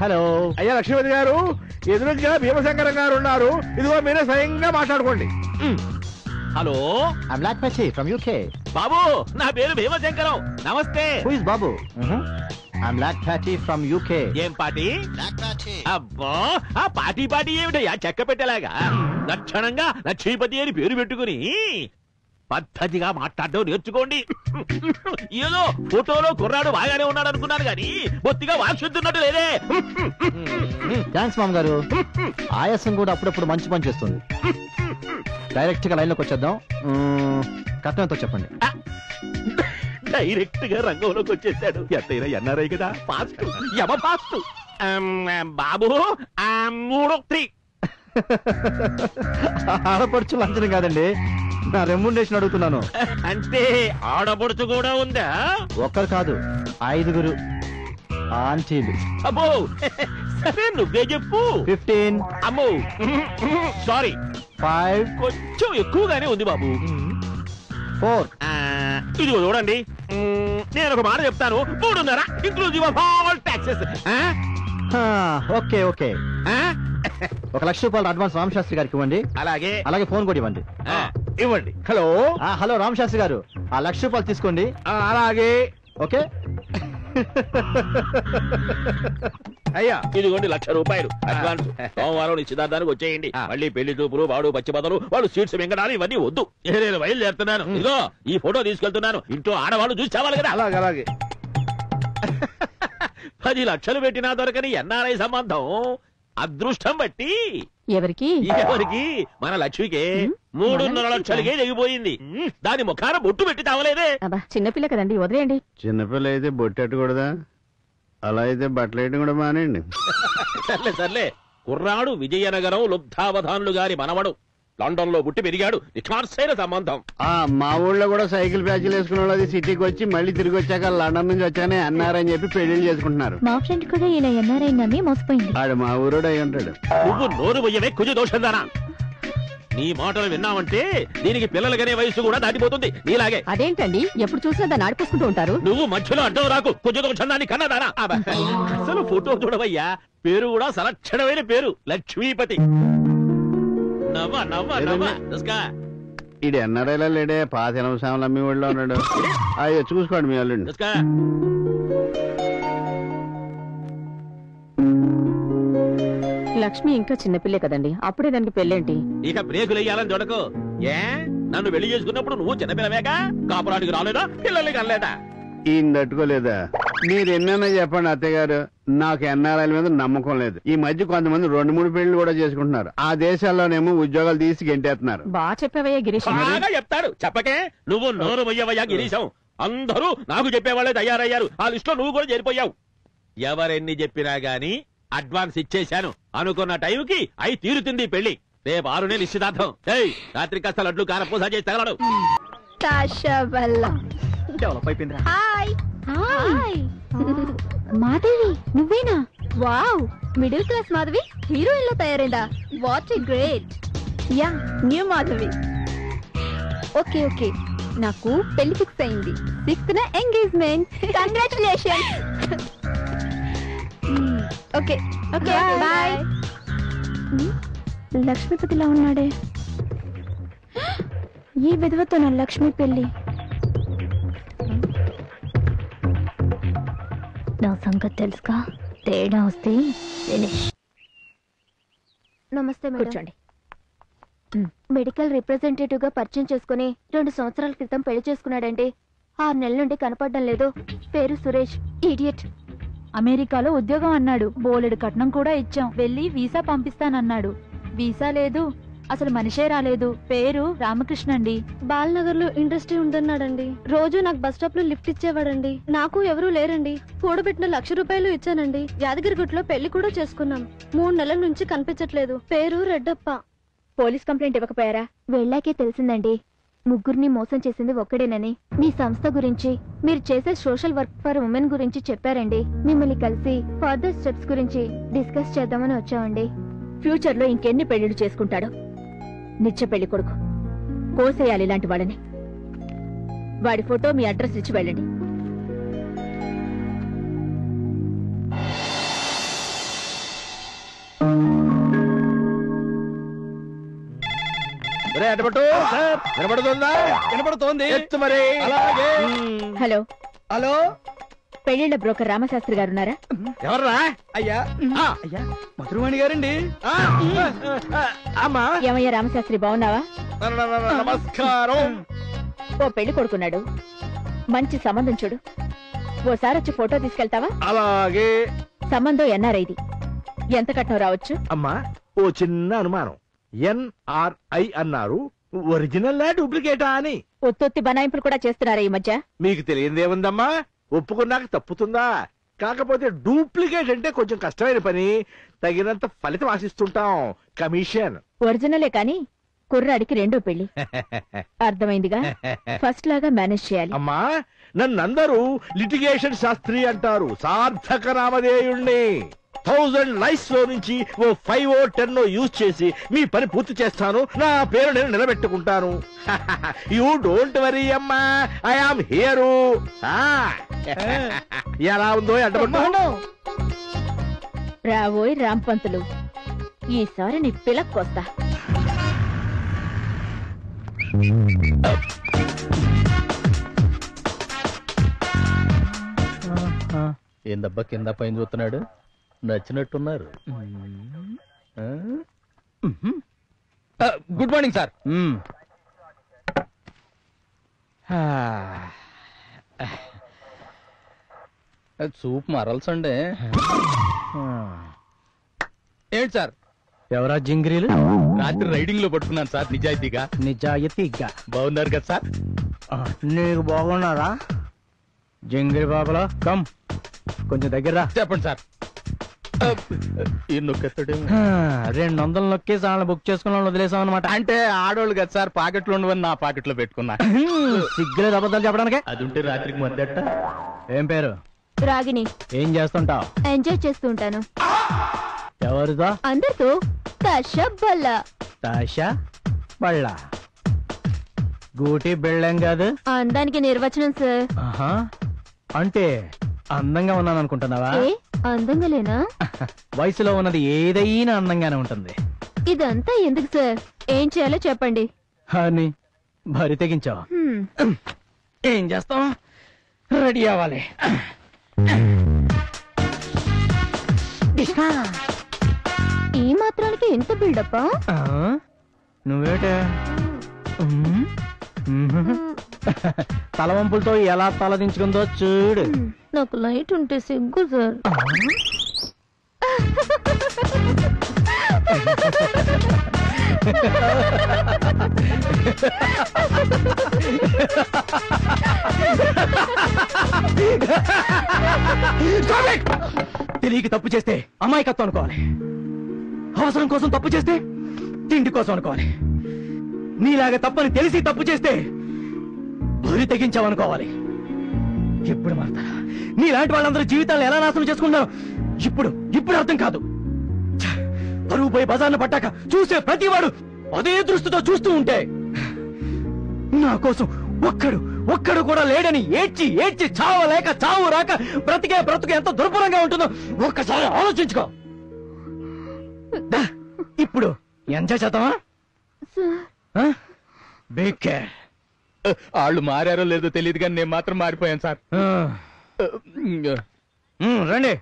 Hello అయ్యా లక్ష్మీపతి గారు ఎదురుగా భీమశంకరం గారు ఉన్నారు ఇదిగో మీరే స్వయంగా మాట్లాడుకోండి హలో ఐమ్ లాక్ పచ్చి ఫ్రమ్ యూకే బాబు నా పేరు భీమశంకరం నమస్తే హూ ఇస్ బాబు ఐమ్ లాక్ ప్యాచి ఫ్రమ్ యూకే ఏం పాటి అబ్బా ఆ పాటి పాటి ఏమిటయ్యా చెక్క పెట్టేలాగా లక్షణంగా లక్ష్మీపతి అని పేరు పెట్టుకుని పద్ధతిగా మాట్లాడడం నేర్చుకోండి ఏదో ఫోటోలో కుర్రాడు బాగానే ఉన్నాడు అనుకున్నాను గాని బొత్తిగా వాక్శుద్ధున్నట్టు లేదే థ్యాంక్స్ మామ్ గారు ఆయాసం కూడా అప్పుడప్పుడు మంచి పని చేస్తుంది డైరెక్ట్ గా లైన్ లోకి వచ్చేద్దాం మ్మ్, కట్నంతో చెప్పండి డైరెక్ట్ గా రంగంలోకి వచ్చేసాడు ఎంతైనా ఎన్ఆర్ఐ కదా ఫాస్ట్ యమ ఫాస్ట్ బాబు ఆ, మూడు త్రీ ఆడపడుచు లంచనం కాదండి నా రెమ్యునరేషన్ అడుగుతున్నాను అంటే ఆడపడుచు కూడా ఉందా ఒక్కరు కాదు ఐదుగురు ఆంటీలు అబ్బో సరే నువ్వే చెప్పు ఫిఫ్టీన్ అమ్మో సారీ ఫైవ్ కొంచెం ఎక్కువగానే ఉంది బాబు ఫోర్ ఆ, ఇదిగో చూడండి మ్, నేను ఒక మాట చెప్తాను మూడున్నర inclusive of all taxes okay okay ఒక లక్ష రూపాయలు అడ్వాన్స్ రామశాస్త్రి గారికి ఇవ్వండి అలాగే అలాగే ఫోన్ కూడా ఇవ్వండి ఆ, ఇవ్వండి హలో ఆ, హలో రామశాస్త్రి గారు ఆ లక్ష రూపాయలు తీసుకోండి ఆ, అలాగే ఓకే అయ్యా ఇదిగోండి లక్ష రూపాయలు అడ్వాన్స్ సోమవారం నిశ్చితార్థానికి వచ్చేయండి మళ్ళీ పెళ్లి చూపులు వాడు పచ్చి బదలు వాళ్ళు సీట్స్ మింగడాలు ఇవన్నీ వద్దు ఏ, నేను బయలుదేరుతున్నాను ఇదిగో ఈ ఫోటో తీసుకెళ్తున్నాను ఇంట్లో ఆడవాళ్ళు చూసి చావాలి కదా అలాగే అలాగే పది లక్షలు పెట్టినా దొరకని ఎన్ఆర్ఐ సంబంధం అదృష్టం బట్టి ఎవరికి ఎవరికి మన లక్ష్మికే మూడున్నర లక్షలకే దిగిపోయింది దాని ముఖాన బొట్టు పెట్టి తావలేదే అబ్బా చిన్నపిల్ల కదండి వదిలేయండి చిన్నపిల్ల అయితే బొట్టెట్టకూడదా అలా అయితే బట్టలేయడం కూడా మానేయండి సర్లే సర్లే కుర్రాడు విజయనగరం లుబ్ధావధానులు గారి మనవడు లండన్ లో పుట్టి పెరిగాడు నిఖార్సైన సంబంధం ఆ మా ఊళ్ళో కూడా సైకిల్ ప్యాచ్లు వేసుకున్న వాళ్ళు అది సిటీకి వచ్చి మళ్ళీ తిరిగి వచ్చాక లండన్ నుంచి వచ్చానే అన్నారని చెప్పి పెళ్లిళ్ళు చేసుకుంటున్నారు మా ఫ్రెండ్ కూడా ఈయన ఎన్ఆర్ఐ నమ్మి మోసపోయింది ఆడు మా ఊరోడు అయి ఉంటాడు నువ్వు నోరు పోయవే కుజ దోషందానా నీ మాటలు విన్నావంటే దీనికి పిల్లలకనే వయసు కూడా దాటిపోతుంది నీలాగే అదేంటండి ఎప్పుడు చూసినా దాన్ని ఆడిపోసుకుంటూ ఉంటారు నువ్వు మధ్యలో అడ్డం రాకు కుజ దోషందాన్ని కన్నదానా అబ్బా. అసలు ఫోటో చూడవయ్యా పేరు కూడా సలక్షణమైన పేరు లక్ష్మీపతి నవ్వ నవ్వ నవ్వ దుస్కా. ఈడు ఎన్ఆర్ఐలో లేడే పాత ఎనభై సామాన్లు అమ్మి ఊళ్ళో ఉన్నాడు అయ్యో చూసుకోండి మీ అల్లుండి దుస్కా. లక్ష్మి ఇంకా చిన్నపిల్లే కదండి అప్పుడే దానికి పెళ్ళేంటి ఇక బ్రేకులు వేయాలని చూడకు ఏ నన్ను పెళ్లి చేసుకున్నప్పుడు నువ్వు చిన్నపిల్లవేగా కాపురానికి రాలేదా పిల్లలకి అనలేదా ఈయన తట్టుకోలేదా మీరు ఎన్నైనా చెప్పండి అత్తయ్య గారు నాకు ఎన్ఆర్ఐల మీద నమ్మకం లేదు ఈ మధ్య కొంతమంది రెండు మూడు పెళ్లి కూడా చేసుకుంటున్నారు ఆ దేశాల్లోనేమో ఉద్యోగాలు తీసి గెంటేస్తున్నారు బాగా చెప్పావయ్యా గిరీష్ బాగా చెప్తాడు చెప్పకే నువ్వు నోరు మొయ్యవయ్యా గిరీశం అందరూ నాకు చెప్పేవాళ్ళే తయారయ్యారు ఆ లిస్ట్ లో నువ్వు కూడా చేరిపోయావు ఎవరెన్ని చెప్పినా గాని అడ్వాన్స్ ఇచ్చేశాను అనుకున్న టైంకి అయి తీరుతుంది ఈ పెళ్లి రేపు ఆరునే నిశ్చితార్థం ఏయ్ రాత్రి కాస్త లడ్లు కారపూస చేసి తగలడు డెవలప్ అయిపోయింది హాయ్ హాయ్ మాధవి నువ్వేనా wow middle class Madhavi heroine లో తయారైందా what a great yeah new Madhavi okay okay నాకు పెళ్లి ఫిక్స్ అయింది సిక్స్త్ న engagement congratulation okay okay boy లక్ష్మీపతిలా ఉన్నాడే ఈ విధవతో నా లక్ష్మి పెళ్లి నా సంగతి తెలుసుగా తేడా వస్తే ఫినిష్ నమస్తే మేడం కూర్చోండి మెడికల్ రిప్రజెంటేటివ్ గా పరిచయం చేసుకుని రెండు సంవత్సరాల క్రితం పెళ్లి చేసుకున్నాడండి ఆరు నెలల నుండి కనపడడం లేదు పేరు సురేష్ ఇడియట్ అమెరికాలో ఉద్యోగం అన్నాడు బోలెడు కట్నం కూడా ఇచ్చాం వెళ్ళి వీసా పంపిస్తానన్నాడు వీసా లేదు అసలు మనిషే రాలేదు పేరు రామకృష్ణ అండి బాలనగర్ లో ఇండస్ట్రీ ఉందన్నాడండి రోజు నాకు బస్ స్టాప్ లో లిఫ్ట్ ఇచ్చేవాడండి నాకు ఎవరూ లేరండి కూడబెట్టిన లక్ష రూపాయలు ఇచ్చానండి యాదగిరిగుట్లో పెళ్లి కూడా చేసుకున్నాం మూడు నెలల నుంచి కనిపించట్లేదు పేరు రెడ్డప్ప పోలీస్ కంప్లైంట్ ఇవ్వకపోయారా వెళ్ళాకే తెలిసిందండి ముగ్గురిని మోసం చేసింది ఒక్కడేనని మీ సంస్థ గురించి మీరు చేసే సోషల్ వర్క్ ఫర్ ఉమెన్ గురించి చెప్పారండి మిమ్మల్ని కలిసి ఫర్దర్ స్టెప్స్ గురించి డిస్కస్ చేద్దామని వచ్చామండి ఫ్యూచర్ లో ఇంకెన్ని పెళ్లిళ్ళు చేసుకుంటాడు నిత్య పెళ్లి కొడుకు కోసేయాలి ఇలాంటి వాళ్ళని వాడి ఫోటో మీ అడ్రస్ ఇచ్చి వెళ్ళండి ఎడబట్టు వినపడుతుందా వినపడుతోంది ఎత్తు మరి అలాగే హలో హలో పెళ్లిళ్ల బ్రోకర్ రామశాస్త్రి గారు ఉన్నారా ఎవర్రా అయ్యా ఆ, అయ్యా మధురవాణి గారండి ఆ, ఆ, అమ్మా ఏమయ్యా రామశాస్త్రి బాగున్నావా న- న- న- నమస్కారం ఓ పెళ్లి కొడుకున్నాడు మంచి సంబంధం చూడు ఓసారి వచ్చి ఫోటో తీసుకెళ్తావా అలాగే సంబంధం ఎన్ఆర్ఐది ఎంత కట్నం రావచ్చు అమ్మా ఓ చిన్న అనుమానం ఎన్ఆర్ఐ అన్నారు ఒరిజినల్ డూప్లికేటా అని ఒత్తొత్తి బనాయింపులు కూడా చేస్తున్నారా ఈ మధ్య మీకు తెలియదేముందమ్మా ఒప్పుకున్నాక తప్పుతుందా కాకపోతే డూప్లికేట్ అంటే కొంచెం కష్టమైన పని తగినంత ఫలితం ఆశిస్తుంటాం కమిషన్ ఒరిజినలే కాని కుర్రాడికి రెండో పెళ్లి అర్థమైందిగా ఫస్ట్ లాగా మేనేజ్ చేయాలి అమ్మా నన్నందరూ లిటిగేషన్ శాస్త్రి అంటారు సార్థక నామధేయుణ్ణి థౌజండ్ లైఫ్స్ లో నుంచి o five o ten use చేసి మీ పని పూర్తి చేస్తాను నా పేరు నేను నిలబెట్టుకుంటాను యూ డోంట్ వరీ అమ్మా ఐ ఆమ్ హియరు ఎలా ఉందో అడ్డపడ్డా రావోయ్ రాంపంతులు ఈసారి నీ పిలక్కొస్తా ఏందబ్బా కింద పైన చూస్తున్నాడు నచ్చినట్టున్నారు గుడ్ మార్నింగ్ సార్ మ్మ్. సూప్ మరల్సండే ఏంటి సార్ ఎవరా జింగిరీలు రాత్రి రైడింగ్ లో పట్టుకున్నాను సార్ నిజాయితీగా నిజాయితీగా బాగున్నారు కదా సార్ నీకు బాగున్నారా జింగిరి బాబలా కమ్ కొంచెం దగ్గర రా. చెప్పండి సార్ ఈ నొక్కెత్తడే రెండు వందలు నొక్కేసి వాళ్ళని బుక్ చేసుకున్న వాళ్ళని వదిలేసాం అనమాట అంటే ఆడోళ్ళు కదా సార్ పాకెట్లో ఉండవని నా పాకెట్లో పెట్టుకున్నా సిగ్గులేదు అబద్ధాలు చెప్పడానికి అది ఉంటే రాత్రికి మద్దట ఏం పేరు రాగిని ఏం చేస్తుంటావు ఎంజాయ్ చేస్తూ ఉంటాను ఎవరిదో అందరితో కషబ్బల్ల తాషా బళ్ళ గూటి బిళ్ళం కాదు అందానికి నిర్వచనం సార్ ఆహా అంటే అందంగా ఉన్నాను అనుకుంటున్నావా ఏ అందంగా లేనా వయసులో ఉన్నది ఏదైనా అందంగానే ఉంటుంది ఇదంతా ఎందుకు సార్ ఏం చేయాలో చెప్పండి అని భరి తెగించావు హ్మ్. ఏం చేస్తాం రెడీ అవ్వాలి ఈ మాత్రానికి ఎంత బిల్డప్పా ఆ? నువ్వేటే ఉమ్, ఉమ్. తలవంపులతో ఎలా తలదించుకుందో చూడు నాకు లైట్ ఉంటే సిగ్గు సార్ తెలియక తప్పు చేస్తే అమాయకత్వం అనుకోవాలి అవసరం కోసం తప్పు చేస్తే తిండి కోసం అనుకోవాలి నీలాగా తప్పని తెలిసి తప్పు చేస్తే బరి తెగించావనుకోవాలి ఎప్పుడు మారుతారా నీలాంటి వాళ్ళందరూ జీవితాలను ఎలా నాశనం చేసుకుంటున్నారు ఇప్పుడు ఇప్పుడు అర్థం కాదు ఛ! పరువు పోయి బజార్ను పట్టాక చూసే ప్రతివాడు అదే దృష్టితో చూస్తూ ఉంటే నా కోసం ఒక్కడు ఒక్కడు కూడా లేడని ఏడ్చి ఏడ్చి చావలేక చావు రాక బ్రతికే బ్రతుకు ఎంత దుర్భరంగా ఉంటుందో ఒక్కసారి ఆలోచించుకో దా, ఇప్పుడు ఎంజాయ్ చేద్దామా సార్ బేక్ కేర్ వాళ్ళు మారారో లేదో తెలియదు కానీ నేను మాత్రం మారిపోయాను సార్ రండి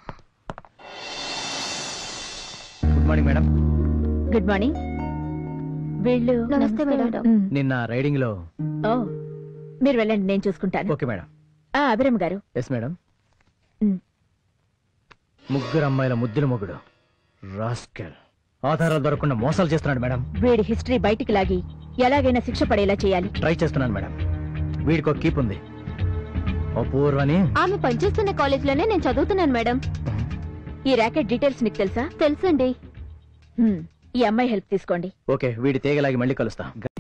good morning madam good morning వీళ్ళు నమస్తే మేడం మ్, నిన్న రైడింగ్ లో ఓ మీరు వెళ్ళండి నేను చూసుకుంటాను ఓకే మేడం ఆ అభిరమ్ గారు ఎస్ మేడం మ్, ముగ్గురు అమ్మాయిల ముద్దుల మొగుడు రాస్కెల్ ఆధారాలు దొరకకుండా మోసాలు చేస్తున్నాడు మేడం వీడి హిస్టరీ బయటికి లాగి ఎలాగైనా శిక్ష పడేలా చేయాలి ట్రై చేస్తున్నాను మేడం వీడికి ఒక కీప్ ఉంది అపూర్వని ఆమె పనిచేస్తున్న కాలేజ్ లోనే నేను చదువుతున్నాను మేడం ఈ ర్యాకెట్ డీటెయిల్స్ మీకు తెలుసా తెలుసండి మ్, ఈ అమ్మాయి హెల్ప్ తీసుకోండి ఓకే వీడి తీగలాగి మళ్ళీ కలుస్తా